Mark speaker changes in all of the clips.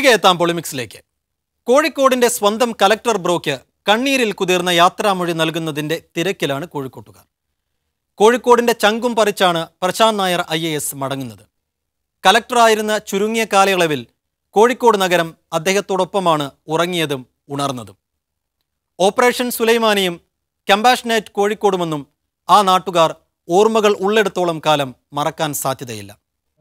Speaker 1: തിരികെ എത്താം പൊളിമിക്സിലേക്ക് കോഴിക്കോടിന്റെ സ്വന്തം കലക്ടർ ബ്രോയ്ക്ക് കണ്ണീരിൽ കുതിർന്ന യാത്രാമൊഴി നൽകുന്നതിന്റെ തിരക്കിലാണ് കോഴിക്കോട്ടുകാർ കോഴിക്കോടിന്റെ ചങ്കും പറിച്ചാണ് Prashanth Nair I A S മടങ്ങുന്നത് കലക്ടറായിരുന്ന ചുരുങ്ങിയ കാലയളവിൽ കോഴിക്കോട് നഗരം അദ്ദേഹത്തോടൊപ്പമാണ് ഉറങ്ങിയതും ഉണർന്നതും ഓപ്പറേഷൻ സുലൈമാനിയും കമ്പാഷനേറ്റ് കോഴിക്കോടുമെന്നും ആ നാട്ടുകാർ ഓർമ്മകൾ ഉള്ളിടത്തോളം കാലം മറക്കാൻ സാധ്യതയില്ല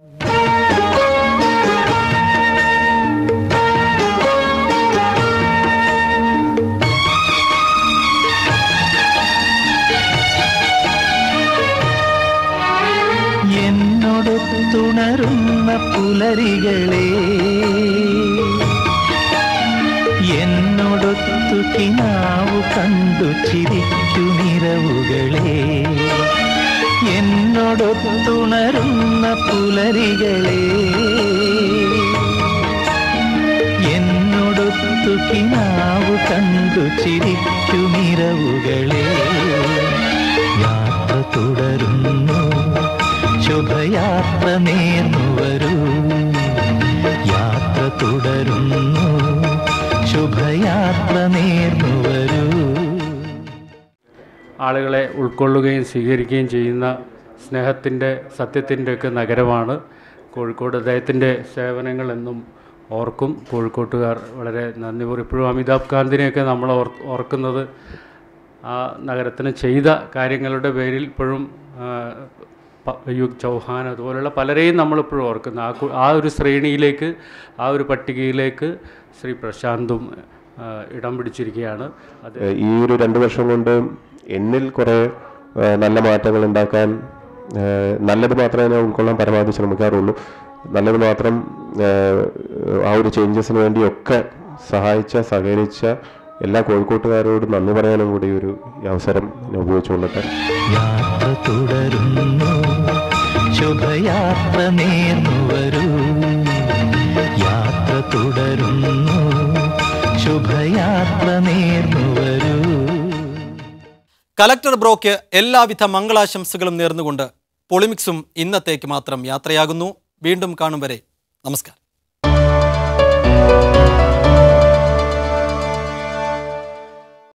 Speaker 2: എന്നോടൊത്തുണരുന്ന പുലരികളെ എന്നോടൊത്തു കിനാവു കണ്ടു ചിരിക്കു നിറവുകളെ എന്നോടൊത്തുണരുന്ന പുലരികളെ എന്നോടൊത്തു കിനാവു കണ്ടു ചിരിക്കു നിറവുകളെ യാത്ര തുടരുന്നു ശുഭയാത്ര നേർന്നു വരൂ യാത്ര തുടരുന്നു ശുഭയാത്ര നേർന്നു വരൂ
Speaker 3: ആളുകളെ ഉൾക്കൊള്ളുകയും സ്വീകരിക്കുകയും ചെയ്യുന്ന സ്നേഹത്തിൻ്റെ സത്യത്തിൻ്റെയൊക്കെ നഗരമാണ് കോഴിക്കോട് അദ്ദേഹത്തിൻ്റെ സേവനങ്ങൾ എന്നും ഓർക്കും കോഴിക്കോട്ടുകാർ വളരെ നന്ദി പറയും ഇപ്പോഴും അമിതാഭ് കാന്തിനെയൊക്കെ നമ്മൾ ഓർ ഓർക്കുന്നത് ആ നഗരത്തിന് ചെയ്ത കാര്യങ്ങളുടെ പേരിൽ ഇപ്പോഴും ആ, പ- അയ്യൂബ് ചൗഹാൻ അതുപോലുള്ള പലരെയും നമ്മളിപ്പോഴും ഓർക്കുന്നു ആ കു- ആ ഒരു ശ്രേണിയിലേക്ക് ആ ഒരു പട്ടികയിലേക്ക് ശ്രീ പ്രശാന്തും ആ, ഇടം പിടിച്ചിരിക്കുകയാണ് അത്
Speaker 4: ഏഹ് ഈ ഒരു രണ്ട് വർഷം കൊണ്ട് എന്നിൽ കുറേ ഏഹ് നല്ല മാറ്റങ്ങൾ ഉണ്ടാക്കാൻ ഏഹ് നല്ലത് മാത്രമേ ഞാൻ ഉൾക്കൊള്ളാൻ പരമാവധി ശ്രമിക്കാറുള്ളൂ നല്ലത് മാത്രം ഏഹ് ആ ഒരു ചേഞ്ചസിന് വേണ്ടിയൊക്കെ സഹായിച്ച സഹകരിച്ച എല്ലാ കോഴിക്കോട്ടുകാരോടും നന്ദി പറയാനും കൂടി ഒരു ഈ അവസരം ഞാൻ ഉപയോഗിച്ചുകൊള്ളട്ടെ
Speaker 2: യാത്ര തുടരുന്നു ശുഭയാത്ര നേർന്നു വരൂ യാത്ര തുടരുന്നു ശുഭയാത്ര നേർന്നു വരൂ
Speaker 1: കലക്ടർ ബ്രോയ്ക്ക് എല്ലാവിധ മംഗളാശംസകളും നേർന്നുകൊണ്ട് പൊളിമിക്സും ഇന്നത്തേക്ക് മാത്രം യാത്രയാകുന്നു വീണ്ടും കാണും വരെ നമസ്കാരം